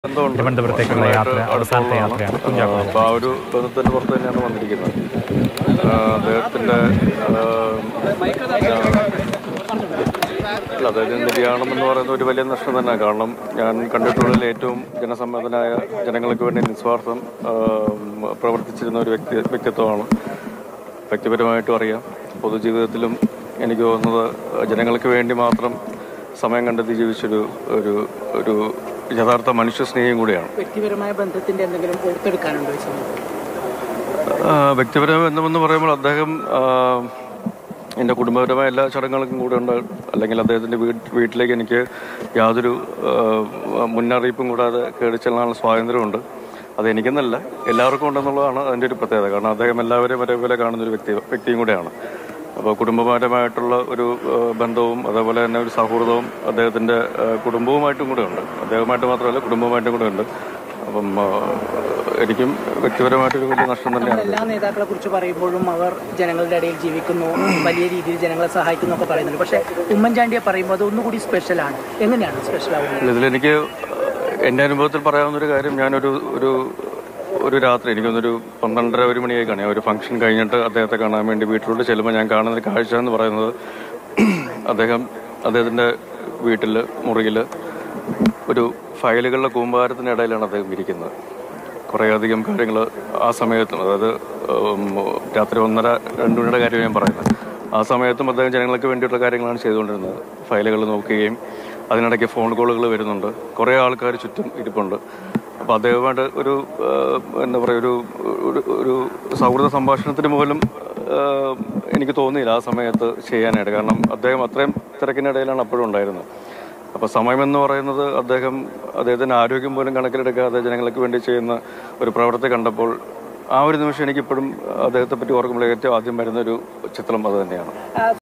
ബന്ധമുണ്ട്. തിരുവനന്തപുരത്തേക്കുള്ള യാത്ര വർഷങ്ങളായിട്ട് അവസാനത്തെ അടുപ്പമുള്ളതാണ്. യാത്രയാണ് കുഞ്ചാക്കോ ആ, അപ്പോൾ ആ ഒരു ബന്ധത്തിന്റെ പുറത്ത് തന്നെയാണ് വന്നിരിക്കുന്നത് ആ, അദ്ദേഹത്തിന്റെ ആ, അല്ല അദ്ദേഹത്തിന് നിര്യാണമെന്ന് പറയുന്നത് ഒരു വലിയ നഷ്ടം തന്നെ കാരണം ഞാൻ കണ്ടിട്ടുള്ളതിൽ ഏറ്റവും ജനസമ്മതനായ ജനങ്ങൾക്ക് വേണ്ടി നിസ്വാർത്ഥം ആ, പ്രവർത്തിച്ചിരുന്ന ഒരു വ്യക്തി വ്യക്തിത്വമാണ് വ്യക്തിപരമായിട്ടും അറിയാം പൊതുജീവിതത്തിലും എനിക്ക് തോന്നുന്നത് ജനങ്ങൾക്ക് വേണ്ടി മാത്രം സമയം കണ്ടെത്തി ജീവിച്ചൊരു ഒരു ഒരു യഥാർത്ഥ മനുഷ്യ സ്നേഹിയും കൂടിയാണ് വ്യക്തിപരമായ ബന്ധത്തിന്റെ എന്തെങ്കിലും ഓർത്തെടുക്കാനുണ്ടോ ഈ സമയത്ത് ആ, വ്യക്തിപരമായ ബന്ധമെന്ന് പറയുമ്പോൾ അദ്ദേഹം ആ, എൻ്റെ കുടുംബപരമായ എല്ലാ ചടങ്ങുകൾക്കും കൂടെ ഉണ്ട് അല്ലെങ്കിൽ അദ്ദേഹത്തിൻ്റെ വീട്ട് വീട്ടിലേക്ക് എനിക്ക് യാതൊരു ആ, മുന്നറിയിപ്പും കൂടാതെ കയറി ചെല്ലാനുള്ള സ്വാതന്ത്ര്യമുണ്ട് അത് എനിക്കെന്നല്ല എല്ലാവർക്കും ഉണ്ടെന്നുള്ളതാണ് അതിൻ്റെ ഒരു പ്രത്യേകത കാരണം അദ്ദേഹം എല്ലാവരെയും ഒരേപോലെ കാണുന്ന ഒരു വ്യക്തി വ്യക്തിയും കൂടെയാണ് അപ്പോൾ കുടുംബപരമായിട്ടുള്ള ഒരു ആ, ബന്ധവും അതേപോലെ തന്നെ ഒരു സൗഹൃദവും അദ്ദേഹത്തിൻ്റെ ആ, കുടുംബവുമായിട്ടും കൂടെ ഉണ്ട് അദ്ദേഹമായിട്ട് മാത്രമല്ല കുടുംബവുമായിട്ടും കൂടെ ഉണ്ട് അപ്പം ആ, എനിക്കും വ്യക്തിപരമായിട്ടൊരു വലിയ നഷ്ടം തന്നെയാണ് എല്ലാ നേതാക്കളെ കുറിച്ച് പറയുമ്പോഴും അവർ ജനങ്ങളുടെ ഇടയിൽ ജീവിക്കുന്നു വലിയ രീതിയിൽ ജനങ്ങളെ സഹായിക്കുന്നു ഒക്കെ പറയുന്നുണ്ട് പക്ഷേ ഉമ്മൻചാണ്ടിയെ പറയുമ്പോൾ അത് ഒന്നുകൂടി സ്പെഷ്യലാണ് എങ്ങനെയാണ് സ്പെഷ്യൽ ആവുന്നത് അല്ല, ഇതിലെനിക്ക് എൻ്റെ അനുഭവത്തിൽ പറയാവുന്ന ഒരു കാര്യം ഞാനൊരു ഒരു ഒരു രാത്രി എനിക്കൊന്നൊരു പന്ത്രണ്ടര ഒരു മണിയായി കാണാം ഒരു ഫംഗ്ഷൻ കഴിഞ്ഞിട്ട് അദ്ദേഹത്തെ കാണാൻ വേണ്ടി വീട്ടിലോട്ട് ചെല്ലുമ്പോൾ ഞാൻ കാണുന്ന ഒരു കാഴ്ച എന്ന് പറയുന്നത് അദ്ദേഹം അദ്ദേഹത്തിൻ്റെ വീട്ടിൽ മുറിയിൽ ഒരു ഫയലുകളുടെ കൂമ്പാരത്തിനിടയിലാണ് അദ്ദേഹം ഇരിക്കുന്നത് കുറേയധികം കാര്യങ്ങൾ ആ സമയത്തും അതായത് ഉം, രാത്രി ഒന്നര രണ്ട് മണിയുടെ കാര്യം ഞാൻ പറയുന്നത് ആ സമയത്തും അദ്ദേഹം ജനങ്ങൾക്ക് വേണ്ടിയിട്ടുള്ള കാര്യങ്ങളാണ് ചെയ്തുകൊണ്ടിരുന്നത് ഫയലുകൾ നോക്കുകയും അതിനിടയ്ക്ക് ഫോൺ കോളുകൾ വരുന്നുണ്ട് കുറേ ആൾക്കാർ ചുറ്റും ഇരിപ്പുണ്ട് അപ്പോൾ അദ്ദേഹമായിട്ട് ഒരു ആ, എന്താ പറയുക ഒരു ഒരു- ഒരു സൗഹൃദ സംഭാഷണത്തിന് പോലും ആ, എനിക്ക് തോന്നിയില്ല ആ സമയത്ത് ചെയ്യാനായിട്ട് കാരണം അദ്ദേഹം അത്രയും തിരക്കിനിടയിലാണ് അപ്പോഴും ഉണ്ടായിരുന്നത് അപ്പോൾ സമയമെന്ന് പറയുന്നത് അദ്ദേഹം അദ്ദേഹത്തിൻ്റെ ആരോഗ്യം പോലും കണക്കിലെടുക്കാതെ ജനങ്ങൾക്ക് വേണ്ടി ചെയ്യുന്ന ഒരു പ്രവൃത്തി കണ്ടപ്പോൾ ആ ഒരു നിമിഷം എനിക്കിപ്പോഴും അദ്ദേഹത്തെ പറ്റി ഓർക്കുമ്പോൾ ഏറ്റവും ആദ്യം വരുന്ന ഒരു ചിത്രം അത് തന്നെയാണ്